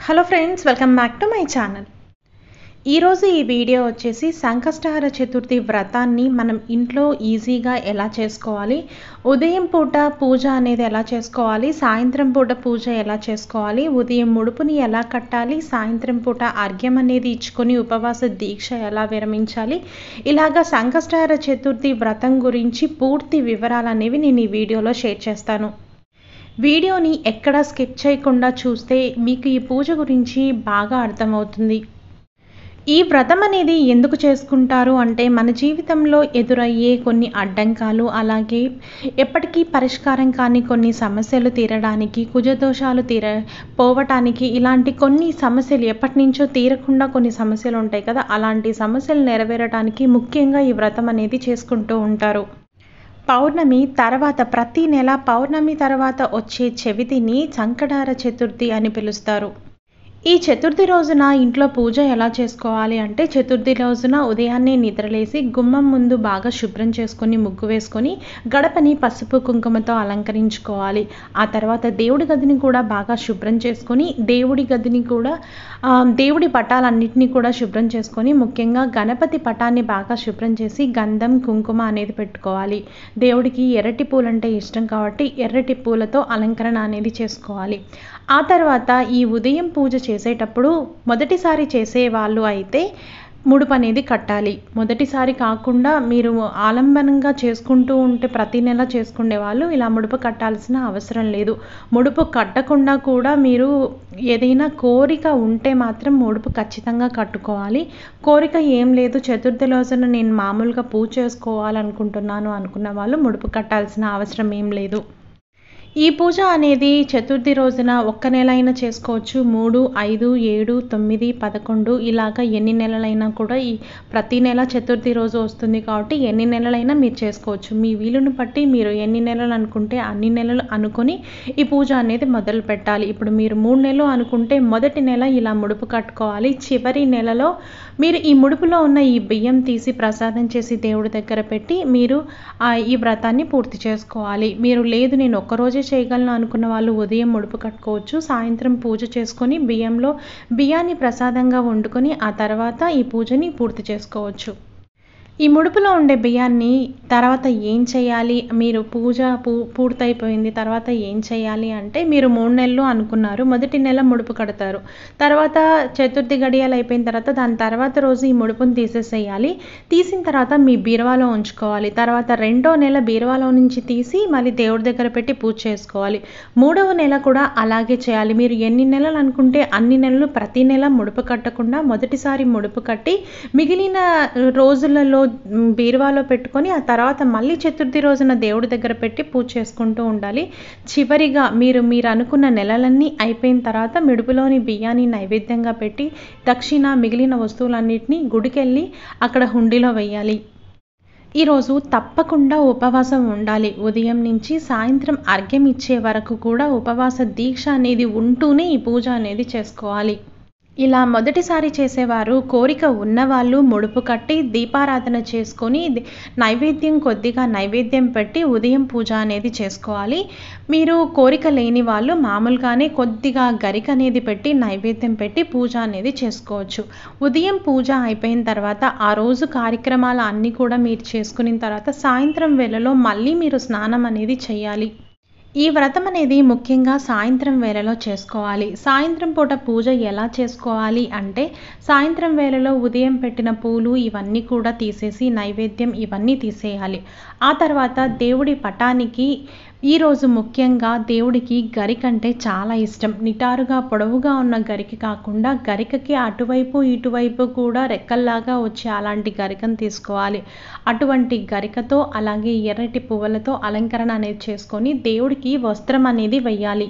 hello friends welcome back to my channel ఈరోజు ఈ video వచ్చేసి సంకష్టహర చతుర్థి వ్రతాన్ని మనం ఇంట్లో ఈజీగా ఎలా చేసుకోవాలి ఉదయం పూట పూజ అనేది ఎలా చేసుకోవాలి సాయంత్రం పూట పూజ ఎలా చేసుకోవాలి ఉదయం ముడుపుని ఎలా కట్టాలి సాయంత్రం పూట అర్ఘ్యం అనేది ఇచ్చుకొని ఉపవాస దీక్ష ఎలా విరమించాలి ఇలాగా సంకష్టహర చతుర్థి వ్రతం గురించి పూర్తి వివరాలు అనేవి నేను ఈ వీడియోలో షేర్ చేస్తాను వీడియోని ఎక్కడా స్కిప్ చేయకుండా చూస్తే మీకు ఈ పూజ గురించి బాగా అర్థమవుతుంది ఈ వ్రతం అనేది ఎందుకు చేసుకుంటారు అంటే మన జీవితంలో ఎదురయ్యే కొన్ని అడ్డంకాలు అలాగే ఎప్పటికీ పరిష్కారం కాని కొన్ని సమస్యలు తీరడానికి కుజదోషాలు తీర పోవటానికి ఇలాంటి కొన్ని సమస్యలు ఎప్పటి నుంచో తీరకుండా కొన్ని సమస్యలు ఉంటాయి కదా అలాంటి సమస్యలు నెరవేరడానికి ముఖ్యంగా ఈ వ్రతం అనేది చేసుకుంటూ ఉంటారు పౌర్ణమి తర్వాత ప్రతి నెల పౌర్ణమి తర్వాత వచ్చే చెవితిని సంకటార చతుర్థి అని పిలుస్తారు ఈ చతుర్థి రోజున ఇంట్లో పూజ ఎలా చేసుకోవాలి అంటే చతుర్థి రోజున ఉదయాన్నే నిద్రలేసి గుమ్మం ముందు బాగా శుభ్రం చేసుకొని ముగ్గు వేసుకొని గడపని పసుపు కుంకుమతో అలంకరించుకోవాలి ఆ తర్వాత దేవుడి గదిని కూడా బాగా శుభ్రం చేసుకొని దేవుడి గదిని కూడా దేవుడి పటాలన్నింటినీ కూడా శుభ్రం చేసుకొని ముఖ్యంగా గణపతి పటాన్ని బాగా శుభ్రం చేసి గంధం కుంకుమ అనేది పెట్టుకోవాలి దేవుడికి ఎర్రటి పూలంటే ఇష్టం కాబట్టి ఎర్రటి పూలతో అలంకరణ అనేది చేసుకోవాలి ఆ తర్వాత ఈ ఉదయం పూజ చేసేటప్పుడు మొదటిసారి చేసే వాళ్ళు అయితే ముడుపు అనేది కట్టాలి మొదటిసారి కాకుండా మీరు ఆలంబనంగా చేసుకుంటూ ఉంటే ప్రతి నెల చేసుకునే వాళ్ళు ఇలా ముడుపు కట్టాల్సిన అవసరం లేదు ముడుపు కట్టకుండా కూడా మీరు ఏదైనా కోరిక ఉంటే మాత్రం ముడుపు ఖచ్చితంగా కట్టుకోవాలి కోరిక ఏం లేదు చతుర్థి రోజున నేను మామూలుగా పూజ చేసుకోవాలనుకుంటున్నాను అనుకున్న వాళ్ళు ముడుపు కట్టాల్సిన అవసరం ఏం లేదు ఈ పూజ అనేది చతుర్థి రోజున ఒక్క నెల అయినా చేసుకోవచ్చు మూడు ఐదు ఏడు తొమ్మిది పదకొండు ఇలాగ ఎన్ని నెలలైనా కూడా ఈ ప్రతి నెల చతుర్థి రోజు వస్తుంది కాబట్టి ఎన్ని నెలలైనా మీరు చేసుకోవచ్చు మీ వీలును బట్టి మీరు ఎన్ని నెలలు అనుకుంటే అన్ని నెలలు అనుకొని ఈ పూజ అనేది మొదలు పెట్టాలి ఇప్పుడు మీరు మూడు నెలలు అనుకుంటే మొదటి నెల ఇలా ముడుపు కట్టుకోవాలి చివరి నెలలో మీరు ఈ ముడుపులో ఉన్న ఈ బియ్యం తీసి ప్రసాదం చేసి దేవుడి దగ్గర పెట్టి మీరు ఈ వ్రతాన్ని పూర్తి చేసుకోవాలి మీరు లేదు నేను ఒక్కరోజే చేయగలను అనుకున్న వాళ్ళు ఉదయం ముడుపు కట్టుకోవచ్చు సాయంత్రం పూజ చేసుకొని బియ్యంలో బియ్యాన్ని ప్రసాదంగా వండుకొని ఆ తర్వాత ఈ పూజని పూర్తి చేసుకోవచ్చు ఈ ముడుపులో ఉండే బియ్యాన్ని తర్వాత ఏం చేయాలి మీరు పూజ పూ పూర్తయిపోయింది తర్వాత ఏం చేయాలి అంటే మీరు మూడు నెలలు అనుకున్నారు మొదటి నెల ముడుపు కడతారు తర్వాత చతుర్థి గడియాలు అయిపోయిన తర్వాత దాని తర్వాత రోజు ఈ ముడుపుని తీసేసేయాలి తీసిన తర్వాత మీ బీరువాలో ఉంచుకోవాలి తర్వాత రెండో నెల బీరువాలో నుంచి తీసి మళ్ళీ దేవుడి దగ్గర పెట్టి పూజ చేసుకోవాలి మూడవ నెల కూడా అలాగే చేయాలి మీరు ఎన్ని నెలలు అనుకుంటే అన్ని నెలలు ప్రతి నెల ముడుపు కట్టకుండా మొదటిసారి ముడుపు కట్టి మిగిలిన రోజులలో బీరువాలో పెట్టుకొని ఆ తర్వాత మళ్ళీ చతుర్థి రోజున దేవుడి దగ్గర పెట్టి పూజ చేసుకుంటూ ఉండాలి చివరిగా మీరు మీరు అనుకున్న నెలలన్నీ అయిపోయిన తర్వాత మిడుపులోని బియ్యాన్ని నైవేద్యంగా పెట్టి దక్షిణ మిగిలిన వస్తువులన్నింటినీ గుడికెళ్ళి అక్కడ హుండీలో వేయాలి ఈరోజు తప్పకుండా ఉపవాసం ఉండాలి ఉదయం నుంచి సాయంత్రం అర్ఘ్యం ఇచ్చే వరకు కూడా ఉపవాస దీక్ష అనేది ఉంటూనే ఈ పూజ అనేది చేసుకోవాలి ఇలా మొదటిసారి చేసేవారు కోరిక ఉన్నవాళ్ళు ముడుపు కట్టి దీపారాధన చేసుకొని నైవేద్యం కొద్దిగా నైవేద్యం పెట్టి ఉదయం పూజ అనేది చేసుకోవాలి మీరు కోరిక లేని వాళ్ళు మామూలుగానే కొద్దిగా గరిక అనేది పెట్టి నైవేద్యం పెట్టి పూజ అనేది చేసుకోవచ్చు ఉదయం పూజ అయిపోయిన తర్వాత ఆ రోజు కార్యక్రమాలు అన్నీ కూడా మీరు చేసుకున్న తర్వాత సాయంత్రం వేళలో మళ్ళీ మీరు స్నానం అనేది చేయాలి ఈ వ్రతం అనేది ముఖ్యంగా సాయంత్రం వేళలో చేసుకోవాలి సాయంత్రం పూట పూజ ఎలా చేసుకోవాలి అంటే సాయంత్రం వేళలో ఉదయం పెట్టిన పూలు ఇవన్నీ కూడా తీసేసి నైవేద్యం ఇవన్నీ తీసేయాలి ఆ తర్వాత దేవుడి పటానికి ఈరోజు ముఖ్యంగా దేవుడికి గరిక అంటే చాలా ఇష్టం నిటారుగా పొడవుగా ఉన్న గరిక కాకుండా గరికకి అటువైపు ఇటువైపు కూడా రెక్కల్లాగా వచ్చే అలాంటి గరికను తీసుకోవాలి అటువంటి గరికతో అలాగే ఎర్రటి పువ్వులతో అలంకరణ అనేది చేసుకొని దేవుడికి వస్త్రం అనేది వెయ్యాలి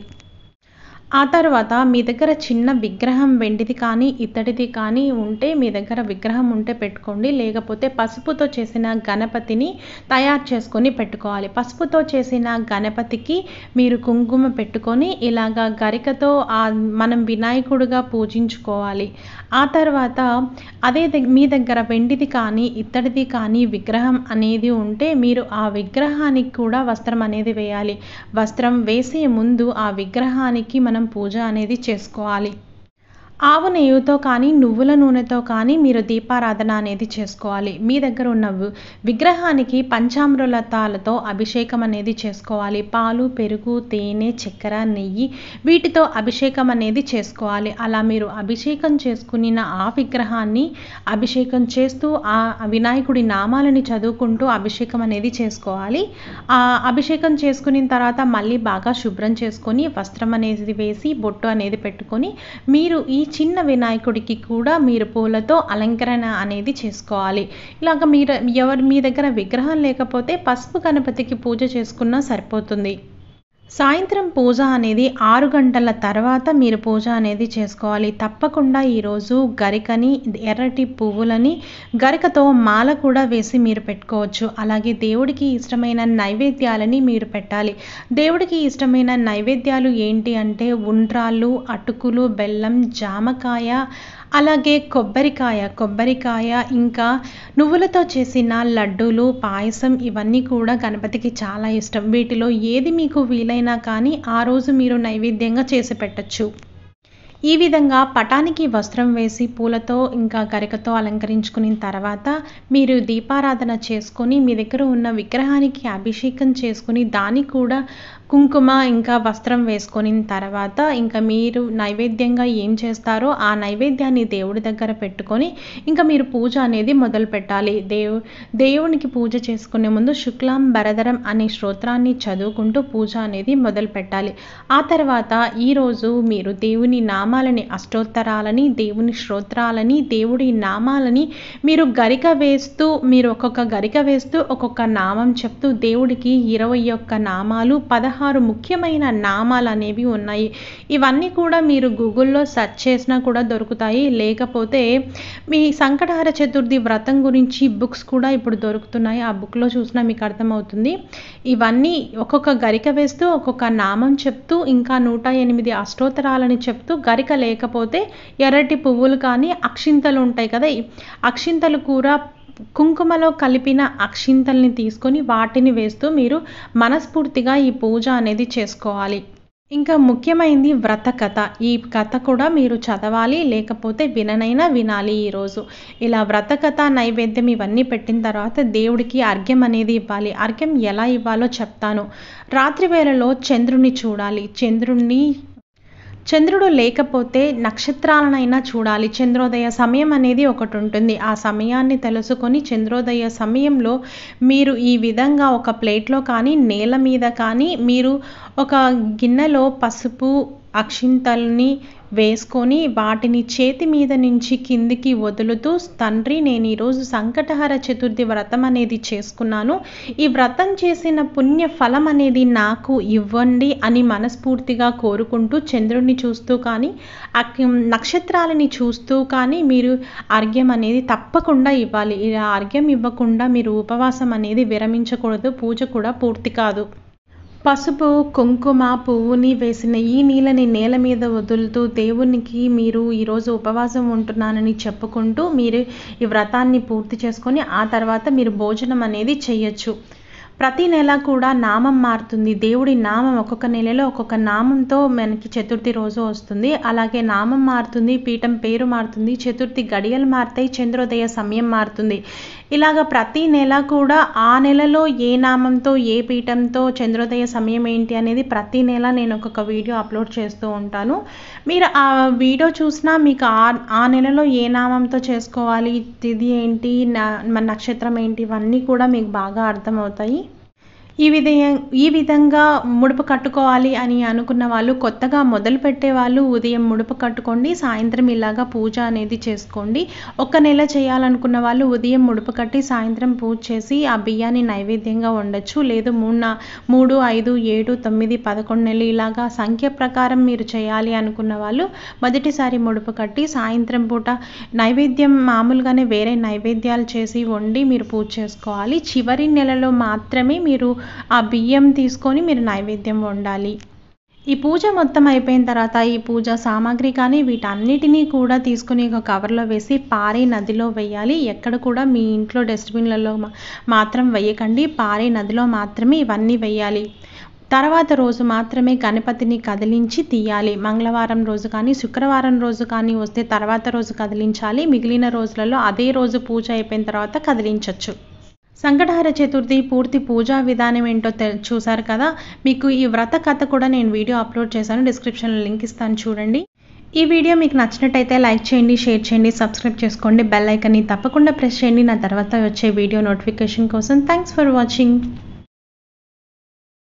ఆ తర్వాత మీ దగ్గర చిన్న విగ్రహం వెండిది కానీ ఇత్తడిది కానీ ఉంటే మీ దగ్గర విగ్రహం ఉంటే పెట్టుకోండి లేకపోతే పసుపుతో చేసిన గణపతిని తయారు చేసుకొని పెట్టుకోవాలి పసుపుతో చేసిన గణపతికి మీరు కుంకుమ పెట్టుకొని ఇలాగా గరికతో మనం వినాయకుడిగా పూజించుకోవాలి ఆ తర్వాత అదే మీ దగ్గర వెండిది కానీ ఇత్తడిది కానీ విగ్రహం అనేది ఉంటే మీరు ఆ విగ్రహానికి కూడా వస్త్రం అనేది వేయాలి వస్త్రం వేసే ముందు ఆ విగ్రహానికి మనం పూజ అనేది చేసుకోవాలి ఆవు నెయ్యితో కానీ నువ్వుల నూనెతో కానీ మీరు దీపారాధన అనేది చేసుకోవాలి మీ దగ్గర ఉన్న వి- విగ్రహానికి పంచామృతాలతో అభిషేకం అనేది చేసుకోవాలి పాలు పెరుగు తేనె చక్కెర నెయ్యి వీటితో అభిషేకం అనేది చేసుకోవాలి అలా మీరు అభిషేకం చేసుకున్న ఆ విగ్రహాన్ని అభిషేకం చేస్తూ ఆ వినాయకుడి నామాలని చదువుకుంటూ అభిషేకం అనేది చేసుకోవాలి ఆ అభిషేకం చేసుకున్న తర్వాత మళ్ళీ బాగా శుభ్రం చేసుకొని వస్త్రం అనేది వేసి బొట్టు అనేది పెట్టుకొని మీరు ఈ చిన్న వినాయకుడికి కూడా మీరు పూలతో అలంకరణ అనేది చేసుకోవాలి ఇలాగ మీరు ఎవరు మీ దగ్గర విగ్రహం లేకపోతే పసుపు గణపతికి పూజ చేసుకున్నా సరిపోతుంది సాయంత్రం పూజ అనేది ఆరు గంటల తర్వాత మీరు పూజ అనేది చేసుకోవాలి తప్పకుండా ఈరోజు గరికని ఎర్రటి పువ్వులని గరికతో మాల కూడా వేసి మీరు పెట్టుకోవచ్చు అలాగే దేవుడికి ఇష్టమైన నైవేద్యాలని మీరు పెట్టాలి దేవుడికి ఇష్టమైన నైవేద్యాలు ఏంటి అంటే ఉండ్రాళ్ళు అటుకులు బెల్లం జామకాయ అలాగే కొబ్బరికాయ కొబ్బరికాయ ఇంకా నువ్వులతో చేసిన లడ్డూలు పాయసం ఇవన్నీ కూడా గణపతికి చాలా ఇష్టం వీటిలో ఏది మీకు వీలైనా కానీ ఆ రోజు మీరు నైవేద్యంగా చేసి పెట్టచ్చు ఈ విధంగా పటానికి వస్త్రం వేసి పూలతో ఇంకా గరికతో అలంకరించుకున్న తర్వాత మీరు దీపారాధన చేసుకొని మీ దగ్గర ఉన్న విగ్రహానికి అభిషేకం చేసుకుని దానికి కూడా కుంకుమ ఇంకా వస్త్రం వేసుకొని తర్వాత ఇంకా మీరు నైవేద్యంగా ఏం చేస్తారో ఆ నైవేద్యాన్ని దేవుడి దగ్గర పెట్టుకొని ఇంకా మీరు పూజ అనేది మొదలు పెట్టాలి దేవు దేవునికి పూజ చేసుకునే ముందు శుక్లాం భరధరం అనే స్తోత్రాన్ని చదువుకుంటూ పూజ అనేది మొదలు పెట్టాలి ఆ తర్వాత ఈరోజు మీరు దేవుని నామాలని అష్టోత్తరాలని దేవుని స్తోత్రాలని దేవుడి నామాలని మీరు గరిక వేస్తూ మీరు ఒక్కొక్క గరిక వేస్తూ ఒక్కొక్క నామం చెప్తూ దేవుడికి ఇరవై ఒక్క నామాలు పదహారు ముఖ్యమైన నామాలు అనేవి ఉన్నాయి ఇవన్నీ కూడా మీరు గూగుల్లో సెర్చ్ చేసినా కూడా దొరుకుతాయి లేకపోతే మీ సంకటహార చతుర్థి వ్రతం గురించి బుక్స్ కూడా ఇప్పుడు దొరుకుతున్నాయి ఆ బుక్లో చూసినా మీకు అర్థమవుతుంది ఇవన్నీ ఒక్కొక్క గరిక వేస్తూ ఒక్కొక్క నామం చెప్తూ ఇంకా నూట ఎనిమిది అష్టోత్తరాలని చెప్తూ గరిక లేకపోతే ఎర్రటి పువ్వులు కానీ అక్షింతలు ఉంటాయి కదా ఈ అక్షింతలు కూర కుంకుమలో కలిపిన అక్షింతల్ని తీసుకొని వాటిని వేస్తూ మీరు మనస్ఫూర్తిగా ఈ పూజ అనేది చేసుకోవాలి ఇంకా ముఖ్యమైనది వ్రత కథ ఈ కథ కూడా మీరు చదవాలి లేకపోతే విననైనా వినాలి ఈరోజు ఇలా వ్రత కథ నైవేద్యం ఇవన్నీ పెట్టిన తర్వాత దేవుడికి అర్ఘ్యం అనేది ఇవ్వాలి అర్ఘ్యం ఎలా ఇవ్వాలో చెప్తాను రాత్రి వేళలో చంద్రుని చూడాలి చంద్రుణ్ణి చంద్రుడు లేకపోతే నక్షత్రాలనైనా చూడాలి చంద్రోదయ సమయం అనేది ఒకటి ఉంటుంది ఆ సమయాన్ని తెలుసుకొని చంద్రోదయ సమయంలో మీరు ఈ విధంగా ఒక ప్లేట్లో కానీ నేల మీద కానీ మీరు ఒక గిన్నెలో పసుపు అక్షింతల్ని వేసుకొని వాటిని చేతి మీద నుంచి కిందికి వదులుతూ తండ్రి నేను ఈరోజు సంకటహర చతుర్థి వ్రతం అనేది చేసుకున్నాను ఈ వ్రతం చేసిన పుణ్య ఫలం అనేది నాకు ఇవ్వండి అని మనస్ఫూర్తిగా కోరుకుంటూ చంద్రుడిని చూస్తూ కానీ అక్- నక్షత్రాలని చూస్తూ కానీ మీరు అర్ఘ్యం అనేది తప్పకుండా ఇవ్వాలి ఇలా అర్ఘ్యం ఇవ్వకుండా మీరు ఉపవాసం అనేది విరమించకూడదు పూజ కూడా పూర్తి కాదు పసుపు కుంకుమ పువ్వుని వేసిన ఈ నీళ్ళని నేల మీద వదులుతూ దేవునికి మీరు ఈరోజు ఉపవాసం ఉంటున్నానని చెప్పుకుంటూ మీరు ఈ వ్రతాన్ని పూర్తి చేసుకొని ఆ తర్వాత మీరు భోజనం అనేది చేయొచ్చు ప్రతి నెల కూడా నామం మారుతుంది దేవుడి నామం ఒక్కొక్క నెలలో ఒక్కొక్క నామంతో మనకి చతుర్థి రోజు వస్తుంది అలాగే నామం మారుతుంది పీఠం పేరు మారుతుంది చతుర్థి గడియలు మారుతాయి చంద్రోదయ సమయం మారుతుంది ఇలాగ ప్రతి నెల కూడా ఆ నెలలో ఏ నామంతో ఏ పీఠంతో చంద్రోదయ సమయం ఏంటి అనేది ప్రతి నెల నేను ఒక్కొక్క వీడియో అప్లోడ్ చేస్తూ ఉంటాను మీరు ఆ వీడియో చూసినా మీకు ఆ ఆ నెలలో ఏ నామంతో చేసుకోవాలి తిథి ఏంటి నా మన నక్షత్రం ఏంటి ఇవన్నీ కూడా మీకు బాగా అర్థమవుతాయి ఈ విధ ఈ విధంగా ముడుపు కట్టుకోవాలి అని అనుకున్న వాళ్ళు కొత్తగా మొదలు పెట్టే వాళ్ళు ఉదయం ముడుపు కట్టుకోండి సాయంత్రం ఇలాగా పూజ అనేది చేసుకోండి ఒక నెల చేయాలనుకున్న వాళ్ళు ఉదయం ముడుపు కట్టి సాయంత్రం పూజ చేసి ఆ బియ్యాన్ని నైవేద్యంగా ఉండొచ్చు లేదు మూడు నా- మూడు ఐదు ఏడు తొమ్మిది పదకొండు నెలలు ఇలాగా సంఖ్య ప్రకారం మీరు చేయాలి అనుకున్న వాళ్ళు మొదటిసారి ముడుపు కట్టి సాయంత్రం పూట నైవేద్యం మామూలుగానే వేరే నైవేద్యాలు చేసి వండి మీరు పూజ చేసుకోవాలి చివరి నెలలో మాత్రమే మీరు ఆ బియ్యం తీసుకొని మీరు నైవేద్యం వండాలి ఈ పూజ మొత్తం అయిపోయిన తర్వాత ఈ పూజ సామాగ్రి కానీ వీటన్నిటినీ కూడా తీసుకుని ఒక కవర్లో వేసి పారే నదిలో వేయాలి ఎక్కడ కూడా మీ ఇంట్లో డస్ట్బిన్లలో మా- మాత్రం వేయకండి పారే నదిలో మాత్రమే ఇవన్నీ వేయాలి తర్వాత రోజు మాత్రమే గణపతిని కదిలించి తీయాలి మంగళవారం రోజు కానీ శుక్రవారం రోజు కానీ వస్తే తర్వాత రోజు కదిలించాలి మిగిలిన రోజులలో అదే రోజు పూజ అయిపోయిన తర్వాత కదిలించవచ్చు సంకటహర చతుర్థి పూర్తి పూజా విధానం ఏంటో తె చూసారు కదా మీకు ఈ వ్రత కథ కూడా నేను వీడియో అప్లోడ్ చేశాను డిస్క్రిప్షన్లో లింక్ ఇస్తాను చూడండి ఈ వీడియో మీకు నచ్చినట్టయితే లైక్ చేయండి షేర్ చేయండి సబ్స్క్రైబ్ చేసుకోండి బెల్ ఐకన్ని తప్పకుండా ప్రెస్ చేయండి నా తర్వాత వచ్చే వీడియో నోటిఫికేషన్ కోసం థ్యాంక్స్ ఫర్ వాచింగ్